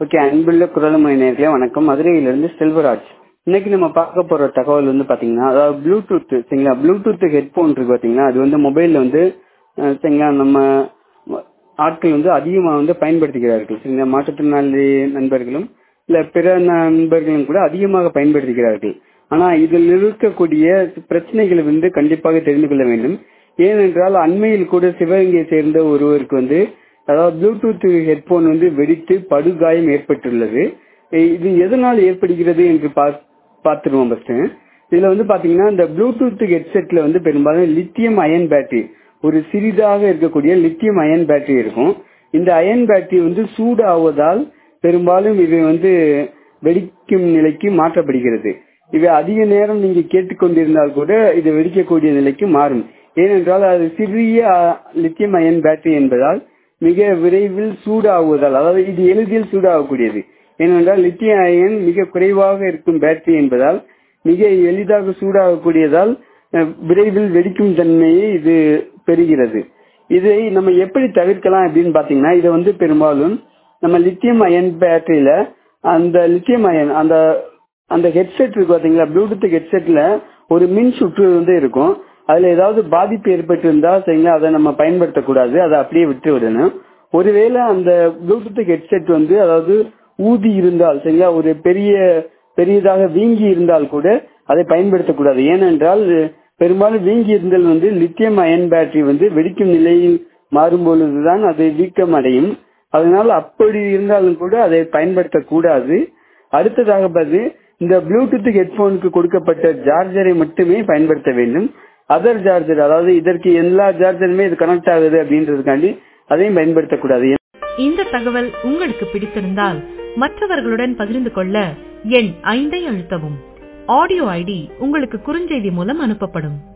okay அன்புள்ள குரல்மொழி நேர்களே வணக்கம் மதுரையிலிருந்து செல்வராஜ் இன்னைக்கு நம்ம பார்க்க போற தகவல் வந்து பாத்தீங்கன்னா அதாவது ப்ளூடூத் சரிங்களா ப்ளூடூத் ஹெட்போன் இருக்கு பாத்தீங்கன்னா அது வந்து மொபைல்ல வந்து அஹ், சரிங்களா நம்ம ஆட்கள் வந்து அதிகமாக வந்து பயன்படுத்துகிறார்கள் சரிங்களா மாற்றுத்திறனாளி நண்பர்களும் இல்ல பிற நண்பர்களும் கூட அதிகமாக பயன்படுத்துகிறார்கள் ஆனா இதில் இருக்கக்கூடிய பிரச்சனைகளை வந்து கண்டிப்பாக தெரிந்து கொள்ள வேண்டும் ஏனென்றால் அண்மையில் கூட சிவகங்கையை சேர்ந்த ஒருவருக்கு வந்து அதாவது ப்ளூடூத் ஹெட்போன் வந்து வெடித்து படுகாயம் ஏற்பட்டுள்ளது இது எதனால் ஏற்படுகிறது என்று பா- பார்த்துருவோம் ஃபர்ஸ்ட் இதுல வந்து பாத்தீங்கன்னா இந்த ப்ளூடூத் ஹெட்செட்ல வந்து பெரும்பாலும் லித்தியம் அயன் பேட்டரி ஒரு சிறிதாக இருக்கக்கூடிய லித்தியம் அயன் பேட்டரி இருக்கும் இந்த அயன் பேட்டரி வந்து சூடாவதால் பெரும்பாலும் இது வந்து வெடிக்கும் நிலைக்கு மாற்றப்படுகிறது இது அதிக நேரம் நீங்க கேட்டுக்கொண்டிருந்தால் கூட இது வெடிக்கக்கூடிய நிலைக்கு மாறும் ஏனென்றால் அது சிறிய அஹ், லித்தியம் அயன் பேட்டரி என்பதால் மிக விரைவில் சூடாகுவதால் அதாவது இது எளிதில் சூடாகக்கூடியது ஏனென்றால் லித்தியம் அயன் மிக குறைவாக இருக்கும் பேட்டரி என்பதால் மிக எளிதாக சூடாகக்கூடியதால் அஹ், விரைவில் வெடிக்கும் தன்மையை இது பெறுகிறது இதை நம்ம எப்படி தவிர்க்கலாம் அப்படின்னு பாத்தீங்கன்னா இதை வந்து பெரும்பாலும் நம்ம லித்தியம் அயன் பேட்டரியில அந்த லித்தியம் அயன் அந்த அந்த ஹெட்செட் இருக்கு பாத்தீங்களா ப்ளூடூத் ஹெட்செட்ல ஒரு மின் சுற்று வந்து இருக்கும் அதுல ஏதாவது பாதிப்பு ஏற்பட்டு இருந்தா சரிங்களா அதை நம்ம பயன்படுத்தக்கூடாது அதை அப்படியே விட்டு விடணும் ஒருவேளை அந்த ப்ளூடூத் ஹெட்செட் வந்து அதாவது ஊதி இருந்தால் சரிங்களா ஒரு பெரிய பெரியதாக வீங்கி இருந்தால் கூட அதை பயன்படுத்தக்கூடாது ஏனென்றால் பெரும்பாலும் வீங்கி இருந்தால் வந்து லித்தியம் அயன் பேட்டரி வந்து வெடிக்கும் நிலையில் மாறும் பொழுதுதான் அது வீக்கம் அடையும் அதனால் அப்படி இருந்தாலும் கூட அதை பயன்படுத்தக்கூடாது அடுத்ததாக பார்த்து இந்த ப்ளூடூத் ஹெட்போனுக்கு கொடுக்கப்பட்ட சார்ஜரை மட்டுமே பயன்படுத்த வேண்டும் அதர் சார்ஜர் அதாவது இதற்கு எல்லா சார்ஜருமே இது கனெக்ட் ஆகுது அப்படின்றதுக்காண்டி அதையும் பயன்படுத்தக்கூடாது இந்த தகவல் உங்களுக்கு பிடித்திருந்தால் மற்றவர்களுடன் பகிர்ந்து கொள்ள எண் ஐந்தை அழுத்தவும் ஆடியோ ஐடி உங்களுக்கு குறுஞ்செய்தி மூலம் அனுப்பப்படும்